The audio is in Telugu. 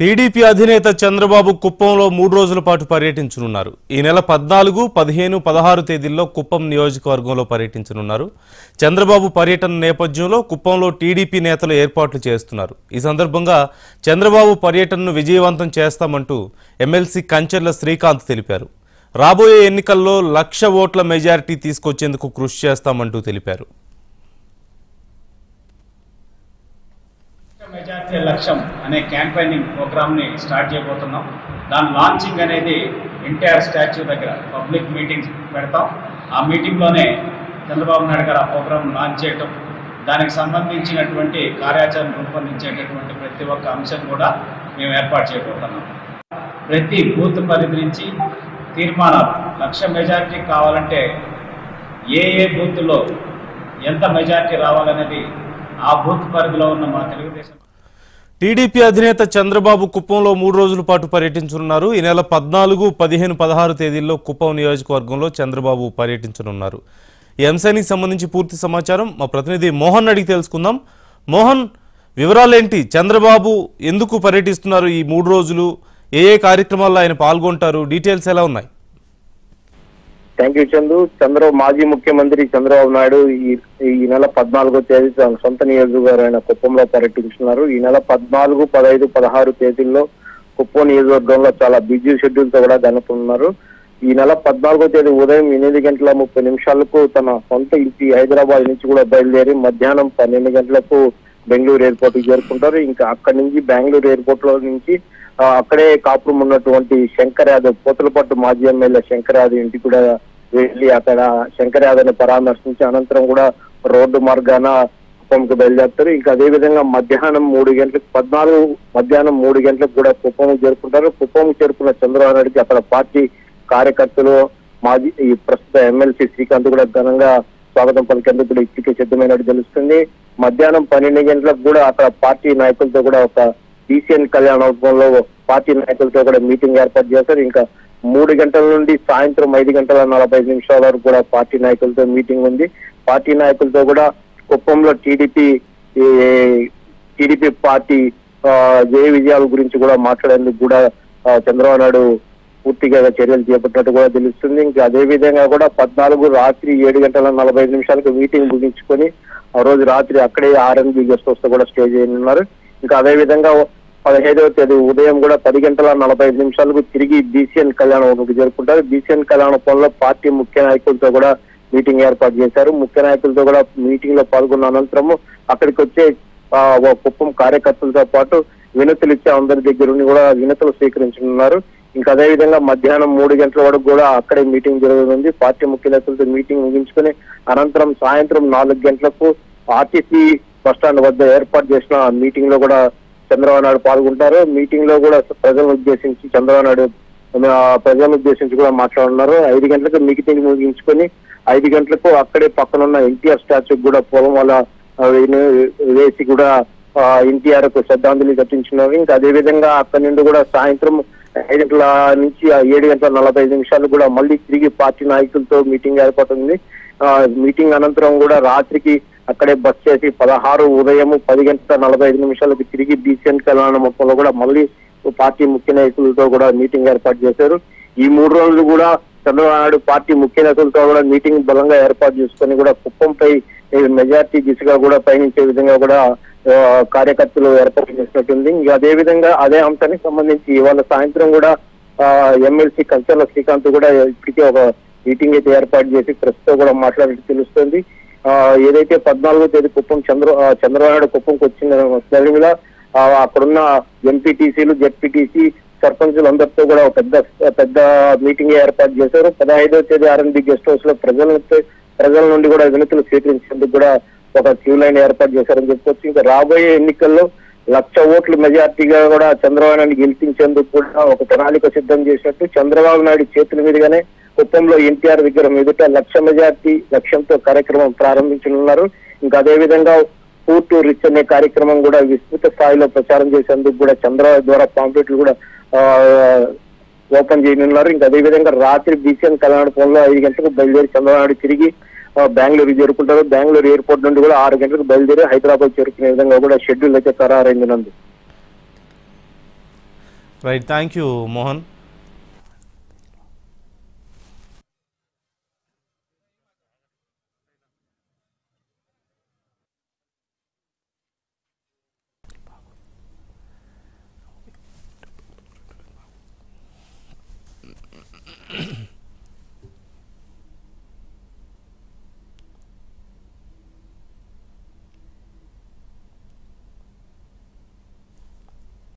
టీడీపీ అధినేత చంద్రబాబు కుప్పంలో మూడు రోజుల పాటు పర్యటించనున్నారు ఈ నెల పద్నాలుగు పదిహేను పదహారు తేదీల్లో కుప్పం నియోజకవర్గంలో పర్యటించనున్నారు చంద్రబాబు పర్యటన నేపథ్యంలో కుప్పంలో టీడీపీ నేతలు ఏర్పాట్లు చేస్తున్నారు ఈ సందర్భంగా చంద్రబాబు పర్యటనను విజయవంతం చేస్తామంటూ ఎమ్మెల్సీ కంచెర్ల శ్రీకాంత్ తెలిపారు రాబోయే ఎన్నికల్లో లక్ష ఓట్ల మెజారిటీ తీసుకొచ్చేందుకు కృషి చేస్తామంటూ తెలిపారు మెజార్టీ లక్ష్యం అనే క్యాంపెయినింగ్ ప్రోగ్రామ్ని స్టార్ట్ చేయబోతున్నాం దాని లాంచింగ్ అనేది ఎన్టీఆర్ స్టాచ్యూ దగ్గర పబ్లిక్ మీటింగ్ పెడతాం ఆ మీటింగ్లోనే చంద్రబాబు నాయుడు గారు ఆ ప్రోగ్రామ్ లాంచ్ చేయటం దానికి సంబంధించినటువంటి కార్యాచరణ రూపొందించేటటువంటి ప్రతి ఒక్క అంశం కూడా మేము ఏర్పాటు చేయబోతున్నాం ప్రతి బూత్ పరిధి నుంచి తీర్మానాలు లక్ష మెజారిటీ కావాలంటే ఏ ఏ బూత్లో ఎంత మెజారిటీ రావాలనేది ఆ బూత్ పరిధిలో ఉన్న మా తెలుగుదేశం టీడీపీ అధినేత చంద్రబాబు కుప్పంలో మూడు రోజుల పాటు పర్యటించనున్నారు ఈ నెల పద్నాలుగు పదిహేను పదహారు తేదీల్లో కుప్పం నియోజకవర్గంలో చంద్రబాబు పర్యటించనున్నారు ఈ అంశానికి సంబంధించి పూర్తి సమాచారం మా ప్రతినిధి మోహన్ అడిగి తెలుసుకుందాం మోహన్ వివరాలేంటి చంద్రబాబు ఎందుకు పర్యటిస్తున్నారు ఈ మూడు రోజులు ఏ ఏ కార్యక్రమాల్లో ఆయన పాల్గొంటారు డీటెయిల్స్ ఎలా ఉన్నాయి థ్యాంక్ యూ చందు చంద్ర మాజీ ముఖ్యమంత్రి చంద్రబాబు నాయుడు ఈ ఈ నెల పద్నాలుగో తేదీ తన సొంత నియోజకవర్గమైన కుప్పంలో పర్యటించున్నారు ఈ నెల పద్నాలుగు పదహైదు పదహారు తేదీల్లో కుప్పం నియోజకవర్గంలో చాలా బిజీ షెడ్యూల్ తో కూడా గనుపుతున్నారు ఈ నెల పద్నాలుగో తేదీ ఉదయం ఎనిమిది గంటల ముప్పై నిమిషాలకు తన సొంత ఇంటి హైదరాబాద్ నుంచి కూడా బయలుదేరి మధ్యాహ్నం పన్నెండు గంటలకు బెంగళూరు ఎయిర్పోర్ట్ కి చేరుకుంటారు ఇంకా అక్కడి నుంచి బెంగళూరు ఎయిర్పోర్ట్ లో నుంచి ఆ, అక్కడే కాపురం ఉన్నటువంటి శంకర్ యాదవ్ పోతలపట్టు మాజీ ఎమ్మెల్యే శంకర్ యాదవ్ ఇంటికి కూడా వెళ్ళి అక్కడ శంకర్ యాదవ్ ని పరామర్శించి అనంతరం కూడా రోడ్డు మార్గాన కుప్పంకి బయలుదేరుతారు ఇంకా అదే విధంగా మధ్యాహ్నం మూడు గంటలకు పద్నాలుగు మధ్యాహ్నం మూడు గంటలకు కూడా కుప్పం చేరుకుంటారు కుప్పం చేరుకున్న చంద్రబాబు నాయుడుకి అక్కడ పార్టీ కార్యకర్తలు మాజీ ఈ ప్రస్తుత ఎమ్మెల్సీ శ్రీకాంత్ కూడా ఘనంగా స్వాగతం పలికేందుకు కూడా ఇప్పటికే సిద్ధమైనట్టు తెలుస్తుంది మధ్యాహ్నం పన్నెండు గంటలకు కూడా అక్కడ పార్టీ నాయకులతో కూడా ఒక బీసీఎన్ కళ్యాణోత్సవంలో పార్టీ నాయకులతో కూడా మీటింగ్ ఏర్పాటు చేశారు ఇంకా మూడు గంటల నుండి సాయంత్రం ఐదు గంటల నలభై ఐదు నిమిషాల వరకు కూడా పార్టీ నాయకులతో మీటింగ్ ఉంది పార్టీ నాయకులతో కూడా కుప్పంలో టీడీపీ టీడీపీ పార్టీ ఆ, జయ విజయాల గురించి కూడా మాట్లాడేందుకు కూడా ఆ, చంద్రబాబు నాయుడు పూర్తిగా చర్యలు చేపట్టినట్టు కూడా తెలుస్తుంది ఇంకా అదే విధంగా కూడా పద్నాలుగు రాత్రి ఏడు గంటల నలభై ఐదు నిమిషాలకు మీటింగ్ ముగించుకొని ఆ రోజు రాత్రి అక్కడే ఆర్ఎన్బి గెస్ట్ హౌస్ తో కూడా స్టే చేయనున్నారు ఇంకా అదే విధంగా పదిహేదవ తేదీ ఉదయం కూడా పది గంటల నలభై ఐదు నిమిషాలకు తిరిగి బీసీఎన్ కళ్యాణం జరుపుకుంటారు బీసీఎన్ కళ్యాణంలో పార్టీ ముఖ్య నాయకులతో కూడా మీటింగ్ ఏర్పాటు చేశారు ముఖ్య నాయకులతో కూడా మీటింగ్ లో పాల్గొన్న అనంతరము అక్కడికి వచ్చే ఆ, ఓ కుప్పం కార్యకర్తలతో పాటు వినతులు ఇచ్చే అందరి దగ్గర నుండి కూడా వినతులు స్వీకరించనున్నారు ఇంకా అదే విధంగా మధ్యాహ్నం మూడు గంటల వరకు కూడా అక్కడే మీటింగ్ జరగనుంది పార్టీ ముఖ్య నేతలతో మీటింగ్ ముగించుకుని అనంతరం సాయంత్రం నాలుగు గంటలకు ఆర్టీసీ బస్టాండ్ వద్ద ఏర్పాటు చేసిన మీటింగ్ లో కూడా చంద్రబాబు నాయుడు పాల్గొంటారు మీటింగ్ లో కూడా ప్రజలను ఉద్దేశించి చంద్రబాబు నాయుడు ఆ, ప్రజలను ఉద్దేశించి కూడా మాట్లాడున్నారు ఐదు గంటలకు మీటింగ్ ముగించుకొని ఐదు గంటలకు అక్కడే పక్కనున్న ఎన్టీఆర్ స్టాచ్యూ కూడా పొలం వల్ల ఆ, వేను- వేసి కూడా ఎన్టీఆర్ కు శ్రద్ధాంజలి ఘటించినారు ఇంకా అదే విధంగా అక్కడి నుండి కూడా సాయంత్రం ఐదు గంటల నుంచి ఆ ఏడు గంటల నలభై ఐదు నిమిషాలు కూడా మళ్ళీ తిరిగి పార్టీ నాయకులతో మీటింగ్ ఏర్పడుతుంది ఆ, మీటింగ్ అనంతరం కూడా రాత్రికి అక్కడే బస్ చేసి పదహారు ఉదయం పది గంటల నలభై ఐదు నిమిషాలకు తిరిగి బీసీఎన్ కళ్యాణ మొత్తంలో కూడా మళ్ళీ పార్టీ ముఖ్య నాయకులతో కూడా మీటింగ్ ఏర్పాటు చేశారు ఈ మూడు రోజులు కూడా చంద్రబాబు నాయుడు పార్టీ ముఖ్య నేతలతో కూడా మీటింగ్ బలంగా ఏర్పాటు చేసుకొని కూడా కుప్పంపై ఈ మెజార్టీ దిశగా కూడా పయనించే విధంగా కూడా ఆ, కార్యకర్తలు ఏర్పాటు చేసినట్టుంది ఇంకా అదే విధంగా అదే అంశానికి సంబంధించి ఇవాళ సాయంత్రం కూడా ఎమ్మెల్సీ కంచర్ల శ్రీకాంత్ కూడా ఇప్పటికే ఒక మీటింగ్ అయితే ఏర్పాటు చేసి ప్రెస్ తో కూడా మాట్లాడినట్టు తెలుస్తుంది ఆ, ఏదైతే పద్నాలుగో తేదీ కుప్పం చంద్ర ఆ, చంద్రబాబు నాయుడు కుప్పంకి వచ్చిన సమయంలో ఆ, అక్కడున్న ఎంపీటీసీలు జెడ్పీటీసీ సర్పంచులు అందరితో కూడా ఒక పెద్ద పెద్ద మీటింగ్ ఏర్పాటు చేశారు పదహైదవ తేదీ ఆర్ఎన్బి గెస్ట్ హౌస్ లో ప్రజల ప్రజల నుండి కూడా వినతులు స్వీకరించేందుకు కూడా ఒక క్యూ లైన్ ఏర్పాటు చేశారని చెప్పుకోవచ్చు ఇంకా రాబోయే ఎన్నికల్లో లక్ష ఓట్ల మెజార్టీగా కూడా చంద్రబాబు నాయుడు గెలిపించేందుకు కూడా ఒక ప్రణాళిక సిద్ధం చేసినట్టు చంద్రబాబు నాయుడు చేతుల మీదుగానే కుప్పంలో ఎన్టీఆర్ విగ్రహం ఎదుట లక్ష మెజార్టీ లక్ష్యంతో కార్యక్రమం ప్రారంభించనున్నారు ఇంకా అదే విధంగా ఫూడ్ టు రిచ్ అనే కార్యక్రమం కూడా విస్తృత స్థాయిలో ప్రచారం చేసేందుకు కూడా చంద్రబాబు ద్వారా పాంప్లెట్లు కూడా ఆ, ఓపెన్ చేయనున్నారు ఇంకా అదే విధంగా రాత్రి బీసీఎన్ కళ్యాణపురంలో ఐదు గంటలకు బయలుదేరి చంద్రబాబు నాయుడు తిరిగి ఆ, బెంగళూరు చేరుకుంటారు బెంగళూరు ఎయిర్పోర్ట్ నుండి కూడా ఆరు గంటలకు బయలుదేరి హైదరాబాద్ చేరుకునే విధంగా కూడా షెడ్యూల్ అయితే ఖరారైంది నందు రైట్ థ్యాంక్ యూ మోహన్